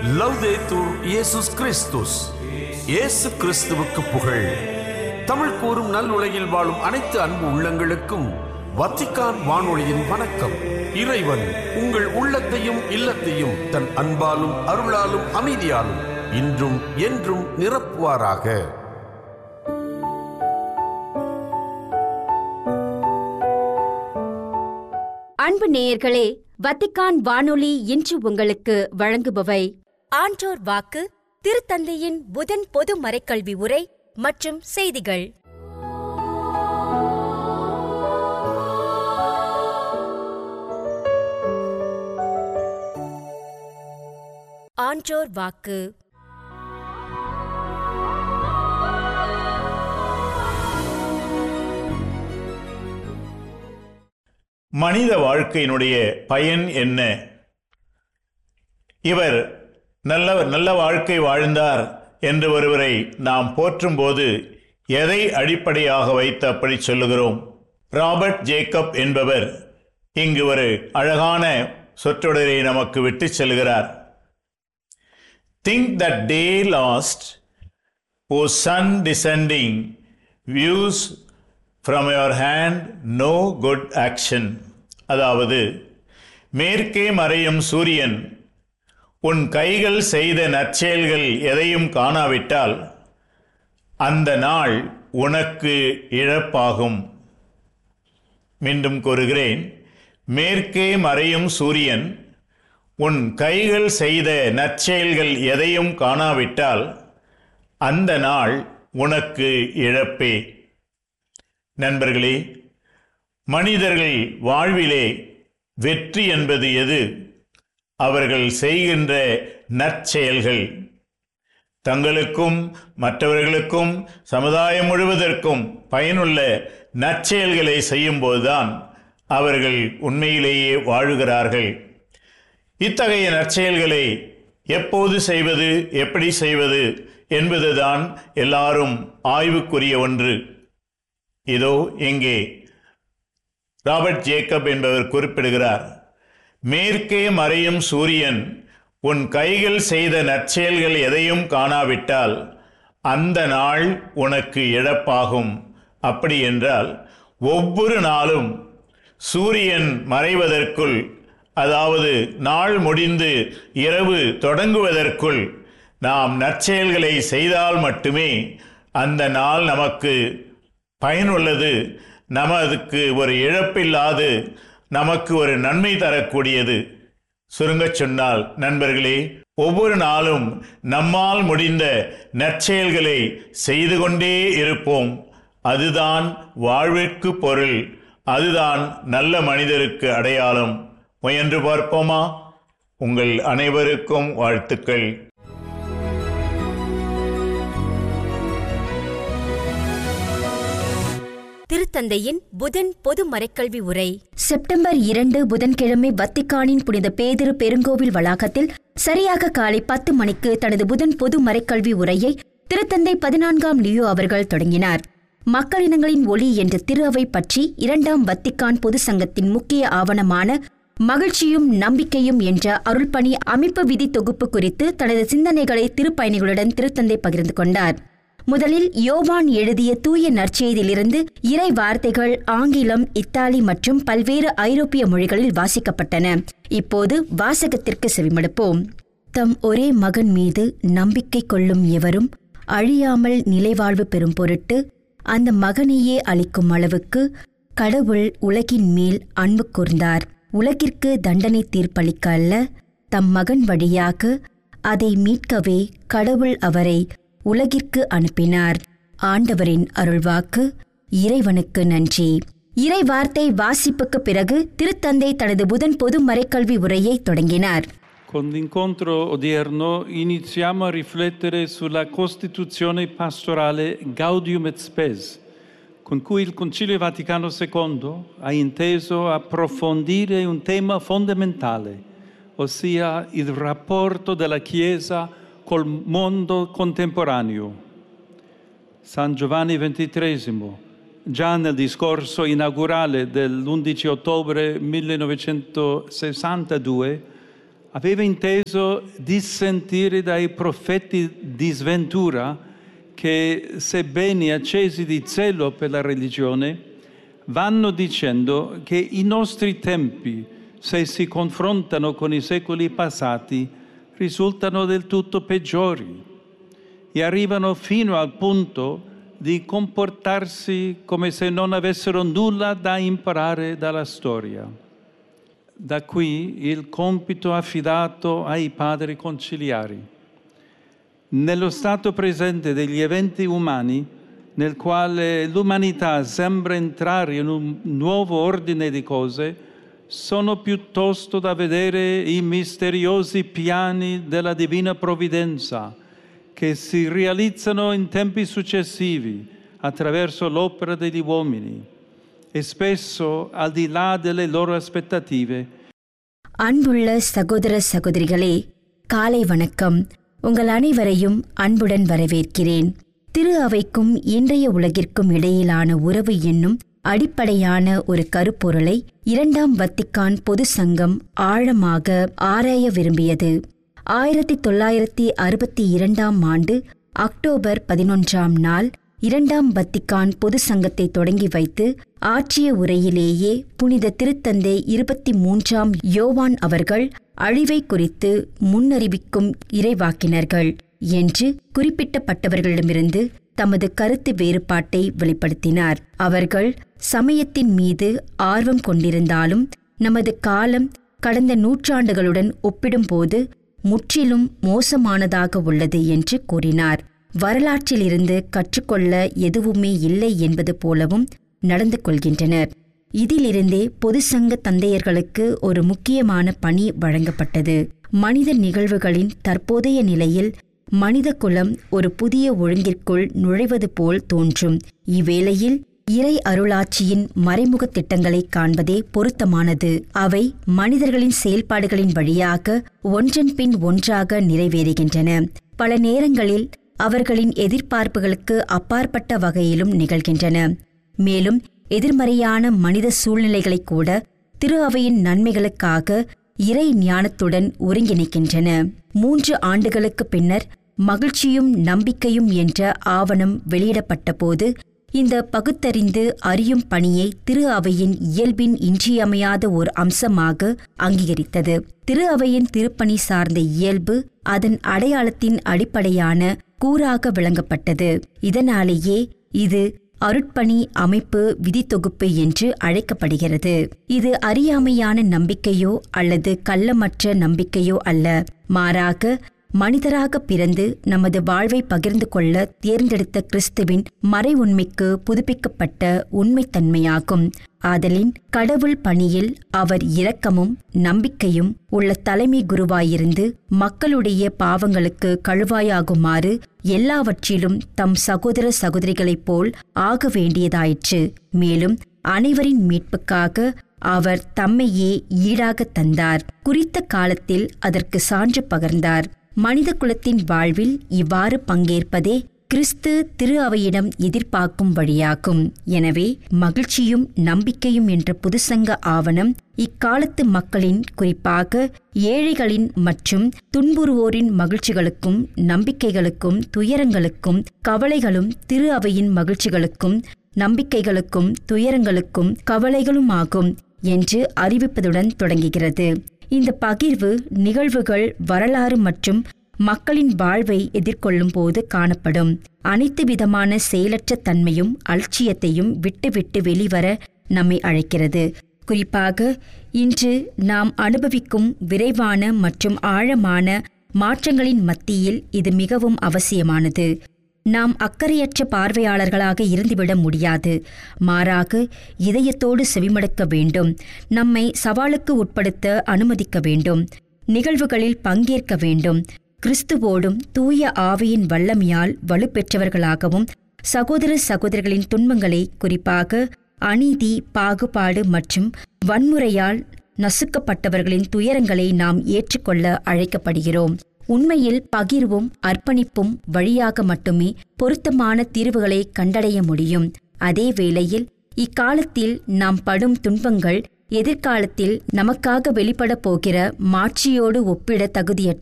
லவ்தேத்தூர் இயேசுஸ் கிறிஸ்துஸ் இயேசு கிறிஸ்துவுக்கு புகழ் தமிழ் கூறும் நல் உலகில் வாழும் அனைத்து அன்பு உள்ளங்களுக்கும் வத்திக்கான் வானொலியின் வணக்கம் இறைவன் உங்கள் உள்ளத்தையும் இல்லத்தையும் தன் அன்பாலும் அருளாலும் அமைதியாலும் இன்றும் என்றும் நிரப்புவாராக அன்பு நேயர்களே வத்திக்கான் வானொலி இன்று உங்களுக்கு வழங்குபவை ஆன்றோர் வாக்கு திருத்தந்தையின் புதன் பொது மறைக்கல்வி உரை மற்றும் செய்திகள் ஆன்றோர் வாக்கு மனித வாழ்க்கையினுடைய பயன் என்ன இவர் நல்ல நல்ல வாழ்க்கை வாழ்ந்தார் என்று ஒருவரை நாம் போற்றும்போது எதை அடிப்படையாக வைத்து அப்படி சொல்லுகிறோம் ராபர்ட் ஜேக்கப் என்பவர் இங்கு ஒரு அழகான சொற்றொடரை நமக்கு விட்டு செல்கிறார் think that day last o sun descending views from your hand no good action அதாவது மேற்கே மறையும் சூரியன் உன் கைகள் செய்த நற்செயல்கள் எதையும் காணாவிட்டால் அந்த நாள் உனக்கு இழப்பாகும் மீண்டும் கூறுகிறேன் மேற்கே மறையும் சூரியன் உன் கைகள் செய்த நற்செயல்கள் எதையும் காணாவிட்டால் அந்த நாள் உனக்கு இழப்பே நண்பர்களே மனிதர்கள் வாழ்விலே வெற்றி என்பது எது அவர்கள் செய்கின்ற நற்செயல்கள் தங்களுக்கும் மற்றவர்களுக்கும் சமுதாயம் முழுவதற்கும் பயனுள்ள நற்செயல்களை செய்யும்போதுதான் அவர்கள் உண்மையிலேயே வாழுகிறார்கள் இத்தகைய நற்செயல்களை எப்போது செய்வது எப்படி செய்வது என்பதுதான் எல்லாரும் ஆய்வுக்குரிய ஒன்று இதோ இங்கே ராபர்ட் ஜேக்கப் என்பவர் குறிப்பிடுகிறார் மேற்கே மறையும் சூரியன் உன் கைகள் செய்த நற்செயல்கள் எதையும் காணாவிட்டால் அந்த நாள் உனக்கு இழப்பாகும் அப்படி என்றால் ஒவ்வொரு நாளும் சூரியன் மறைவதற்குள் அதாவது நாள் முடிந்து இரவு தொடங்குவதற்குள் நாம் நற்செயல்களை செய்தால் மட்டுமே அந்த நாள் நமக்கு பயனுள்ளது நமதுக்கு ஒரு இழப்பில்லாது நமக்கு ஒரு நன்மை தரக்கூடியது சுருங்கச் சொன்னால் நண்பர்களே ஒவ்வொரு நாளும் நம்மால் முடிந்த நற்செயல்களை செய்து கொண்டே இருப்போம் அதுதான் வாழ்விற்கு பொருள் அதுதான் நல்ல மனிதருக்கு அடையாளம் முயன்று பார்ப்போமா உங்கள் அனைவருக்கும் வாழ்த்துக்கள் திருத்தந்தையின் புதன் பொது மறைக்கல்வி உரை செப்டம்பர் இரண்டு புதன்கிழமை வத்திக்கானின் புனித பேதிரு பெருங்கோவில் வளாகத்தில் சரியாக காலை பத்து மணிக்கு தனது புதன் பொது மறைக்கல்வி உரையை திருத்தந்தை பதினான்காம் லியோ அவர்கள் தொடங்கினார் மக்களினங்களின் ஒளி என்ற திரு அவை பற்றி இரண்டாம் வத்திக்கான் பொது சங்கத்தின் முக்கிய ஆவணமான மகிழ்ச்சியும் நம்பிக்கையும் என்ற அருள்பணி அமைப்பு விதி தொகுப்பு குறித்து தனது சிந்தனைகளை திருப்பயணிகளுடன் திருத்தந்தை பகிர்ந்து கொண்டார் முதலில் யோவான் எழுதிய தூய நற்செய்தியிலிருந்து இறை வார்த்தைகள் ஆங்கிலம் இத்தாலி மற்றும் பல்வேறு ஐரோப்பிய மொழிகளில் வாசிக்கப்பட்டன இப்போது வாசகத்திற்கு செவிமடுப்போம் தம் ஒரே மகன் மீது நம்பிக்கை கொள்ளும் எவரும் அழியாமல் நிலைவாழ்வு பெறும் பொருட்டு அந்த மகனையே அளிக்கும் அளவுக்கு கடவுள் உலகின் மேல் அன்பு கூர்ந்தார் உலகிற்கு தண்டனை தீர்ப்பளிக்க அல்ல தம் மகன் வழியாக அதை மீட்கவே கடவுள் அவரை உலகிற்கு அனுப்பினார் ஆண்டவரின் அருள்வாக்கு இறைவனுக்கு நன்றி இறை வார்த்தை வாசிப்புக்கு பிறகு திருத்தந்தை தனது புதன் பொது மறைக்கல்வி உரையை தொடங்கினார் Con l'incontro odierno iniziamo a riflettere sulla Costituzione pastorale Gaudium et Spes, con cui il Concilio Vaticano II ha inteso approfondire un tema fondamentale, ossia il rapporto della Chiesa col mondo contemporaneo. San Giovanni XXIII, già nel discorso inaugurale dell'11 ottobre 1962, aveva inteso dissentire dai profeti di sventura che, sebbene accesi di zelo per la religione, vanno dicendo che i nostri tempi, se si confrontano con i secoli passati, risultano del tutto peggiori e arrivano fino al punto di comportarsi come se non avessero nulla da imparare dalla storia. Da qui il compito affidato ai padri conciliari. Nello stato presente degli eventi umani, nel quale l'umanità sembra entrare in un nuovo ordine di cose, sono piuttosto da vedere i misteriosi piani della divina provvidenza che si realizzano in tempi successivi attraverso l'opera degli uomini e spesso al di là delle loro aspettative அன்புள்ள சகோதர சகோதரிகளே காலை வணக்கம் உங்கள் அனைவரையும் அன்புடன் வரவேற்கிறேன் திரு அவைக்கும் இன்றைய உலகிற்கும் இடையிலான உறவு என்னும் அடிப்படையான ஒரு கருப்பொருளை இரண்டாம் வத்திக்கான் பொது சங்கம் ஆழமாக ஆராய விரும்பியது ஆயிரத்தி தொள்ளாயிரத்தி அறுபத்தி இரண்டாம் ஆண்டு அக்டோபர் பதினொன்றாம் நாள் இரண்டாம் வத்திக்கான் பொது சங்கத்தை தொடங்கி வைத்து ஆற்றிய உரையிலேயே புனித திருத்தந்தை இருபத்தி மூன்றாம் யோவான் அவர்கள் அழிவை குறித்து முன்னறிவிக்கும் இறைவாக்கினர்கள் என்று குறிப்பிட்டப்பட்டவர்களிடமிருந்து தமது கருத்து வேறுபாட்டை வெளிப்படுத்தினார் அவர்கள் சமயத்தின் மீது ஆர்வம் கொண்டிருந்தாலும் நமது காலம் கடந்த நூற்றாண்டுகளுடன் ஒப்பிடும்போது முற்றிலும் மோசமானதாக உள்ளது என்று கூறினார் வரலாற்றிலிருந்து கற்றுக்கொள்ள எதுவுமே இல்லை என்பது போலவும் நடந்து கொள்கின்றனர் இதிலிருந்தே பொது சங்க தந்தையர்களுக்கு ஒரு முக்கியமான பணி வழங்கப்பட்டது மனித நிகழ்வுகளின் தற்போதைய நிலையில் மனித குலம் ஒரு புதிய ஒழுங்கிற்குள் நுழைவது போல் தோன்றும் இவ்வேளையில் இறை அருளாட்சியின் மறைமுக திட்டங்களை காண்பதே பொருத்தமானது அவை மனிதர்களின் செயல்பாடுகளின் வழியாக ஒன்றன் பின் ஒன்றாக நிறைவேறுகின்றன பல நேரங்களில் அவர்களின் எதிர்பார்ப்புகளுக்கு அப்பாற்பட்ட வகையிலும் நிகழ்கின்றன மேலும் எதிர்மறையான மனித சூழ்நிலைகளை கூட திரு அவையின் நன்மைகளுக்காக இறை ஞானத்துடன் ஒருங்கிணைக்கின்றன மூன்று ஆண்டுகளுக்கு பின்னர் மகிழ்ச்சியும் நம்பிக்கையும் என்ற ஆவணம் வெளியிடப்பட்டபோது இந்த பகுத்தறிந்து அறியும் பணியை திரு அவையின் இயல்பின் இன்றியமையாத ஒரு அம்சமாக அங்கீகரித்தது திரு அவையின் திருப்பணி சார்ந்த இயல்பு அதன் அடையாளத்தின் அடிப்படையான கூறாக விளங்கப்பட்டது இதனாலேயே இது அருட்பணி அமைப்பு விதித்தொகுப்பு என்று அழைக்கப்படுகிறது இது அறியாமையான நம்பிக்கையோ அல்லது கள்ளமற்ற நம்பிக்கையோ அல்ல மாறாக மனிதராக பிறந்து நமது வாழ்வை பகிர்ந்து கொள்ள தேர்ந்தெடுத்த கிறிஸ்துவின் மறை உண்மைக்கு புதுப்பிக்கப்பட்ட உண்மைத்தன்மையாகும் ஆதலின் கடவுள் பணியில் அவர் இரக்கமும் நம்பிக்கையும் உள்ள தலைமை குருவாயிருந்து மக்களுடைய பாவங்களுக்கு கழுவாயாகுமாறு எல்லாவற்றிலும் தம் சகோதர சகோதரிகளைப் போல் ஆக வேண்டியதாயிற்று மேலும் அனைவரின் மீட்புக்காக அவர் தம்மையே ஈடாக தந்தார் குறித்த காலத்தில் அதற்கு சான்று பகர்ந்தார் மனித குலத்தின் வாழ்வில் இவ்வாறு பங்கேற்பதே கிறிஸ்து திரு அவையிடம் எதிர்பார்க்கும் வழியாகும் எனவே மகிழ்ச்சியும் நம்பிக்கையும் என்ற புதுசங்க ஆவணம் இக்காலத்து மக்களின் குறிப்பாக ஏழைகளின் மற்றும் துன்புறுவோரின் மகிழ்ச்சிகளுக்கும் நம்பிக்கைகளுக்கும் துயரங்களுக்கும் கவலைகளும் திரு அவையின் மகிழ்ச்சிகளுக்கும் நம்பிக்கைகளுக்கும் துயரங்களுக்கும் கவலைகளுமாகும் என்று அறிவிப்பதுடன் தொடங்குகிறது இந்த பகிர்வு நிகழ்வுகள் வரலாறு மற்றும் மக்களின் வாழ்வை எதிர்கொள்ளும் போது காணப்படும் அனைத்து விதமான செயலற்ற தன்மையும் அலட்சியத்தையும் விட்டுவிட்டு வெளிவர நம்மை அழைக்கிறது குறிப்பாக இன்று நாம் அனுபவிக்கும் விரைவான மற்றும் ஆழமான மாற்றங்களின் மத்தியில் இது மிகவும் அவசியமானது நாம் அக்கறையற்ற பார்வையாளர்களாக இருந்துவிட முடியாது மாறாக இதயத்தோடு செவிமடுக்க வேண்டும் நம்மை சவாலுக்கு உட்படுத்த அனுமதிக்க வேண்டும் நிகழ்வுகளில் பங்கேற்க வேண்டும் கிறிஸ்துவோடும் தூய ஆவியின் வல்லமையால் வலுப்பெற்றவர்களாகவும் சகோதர சகோதரிகளின் துன்பங்களை குறிப்பாக அநீதி பாகுபாடு மற்றும் வன்முறையால் நசுக்கப்பட்டவர்களின் துயரங்களை நாம் ஏற்றுக்கொள்ள அழைக்கப்படுகிறோம் உண்மையில் பகிர்வும் அர்ப்பணிப்பும் வழியாக மட்டுமே பொருத்தமான தீர்வுகளை கண்டடைய முடியும் அதே வேளையில் இக்காலத்தில் நாம் படும் துன்பங்கள் எதிர்காலத்தில் நமக்காக வெளிப்பட போகிற மாட்சியோடு ஒப்பிட தகுதியற்ற